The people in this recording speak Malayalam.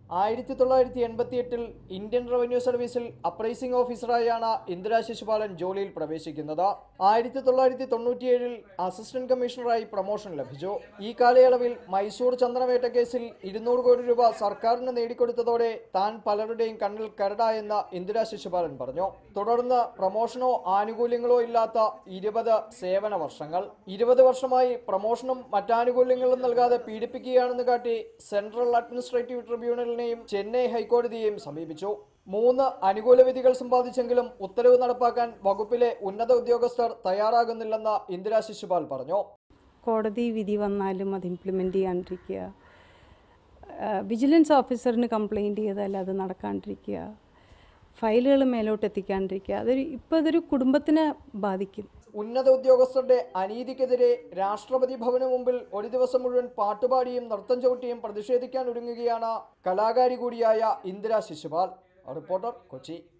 ആയിരത്തി തൊള്ളായിരത്തി എൺപത്തി എട്ടിൽ ഇന്ത്യൻ റവന്യൂ സർവീസിൽ അപ്രൈസിംഗ് ഓഫീസറായാണ് ഇന്ദിരാ ശിശുപാലൻ ജോലിയിൽ പ്രവേശിക്കുന്നത് ആയിരത്തി തൊള്ളായിരത്തി തൊണ്ണൂറ്റിയേഴിൽ അസിസ്റ്റന്റ് കമ്മീഷണറായി പ്രൊമോഷൻ ലഭിച്ചു ഈ കാലയളവിൽ മൈസൂർ ചന്ദനവേട്ട കേസിൽ ഇരുന്നൂറ് കോടി രൂപ സർക്കാരിന് നേടിക്കൊടുത്തതോടെ താൻ പലരുടെയും കണ്ണിൽ കരടായെന്ന് ഇന്ദിരാ ശിശുപാലൻ പറഞ്ഞു തുടർന്ന് പ്രൊമോഷനോ ആനുകൂല്യങ്ങളോ ഇല്ലാത്ത ഇരുപത് സേവന വർഷങ്ങൾ ഇരുപത് വർഷമായി പ്രൊമോഷനും മറ്റാനുകൂല്യങ്ങളും നൽകാതെ പീഡിപ്പിക്കുകയാണെന്ന് കാട്ടി സെൻട്രൽ അഡ്മിനിസ്ട്രേറ്റീവ് ട്രിബ്യൂണലിനെയും ചെന്നൈ ഹൈക്കോടതിയെയും സമീപിച്ചു മൂന്ന് അനുകൂല വിധികൾ സമ്പാദിച്ചെങ്കിലും ഉത്തരവ് നടപ്പാക്കാൻ വകുപ്പിലെ ഉന്നത ഉദ്യോഗസ്ഥർ തയ്യാറാകുന്നില്ലെന്ന് ഇന്ദിരാ ശിശുപാൽ പറഞ്ഞു കോടതി വിധി വന്നാലും അത് ഇംപ്ലിമെൻ്റ് ചെയ്യാണ്ടിരിക്കുക വിജിലൻസ് ഓഫീസറിന് കംപ്ലൈൻറ്റ് ചെയ്താൽ അത് നടക്കാണ്ടിരിക്കുക ഫയലുകൾ മേലോട്ട് എത്തിക്കാണ്ടിരിക്കുക അതൊരു ഇപ്പോൾ അതൊരു കുടുംബത്തിനെ ബാധിക്കും ഉന്നത ഉദ്യോഗസ്ഥരുടെ അനീതിക്കെതിരെ രാഷ്ട്രപതി ഭവന് മുമ്പിൽ ഒരു ദിവസം മുഴുവൻ പാട്ടുപാടിയും നൃത്തം ചവിട്ടിയും പ്രതിഷേധിക്കാൻ ഒരുങ്ങുകയാണ് കലാകാരി കൂടിയായ ഇന്ദിരാ ശിശുപാൽ റിപ്പോർട്ടർ കൊച്ചി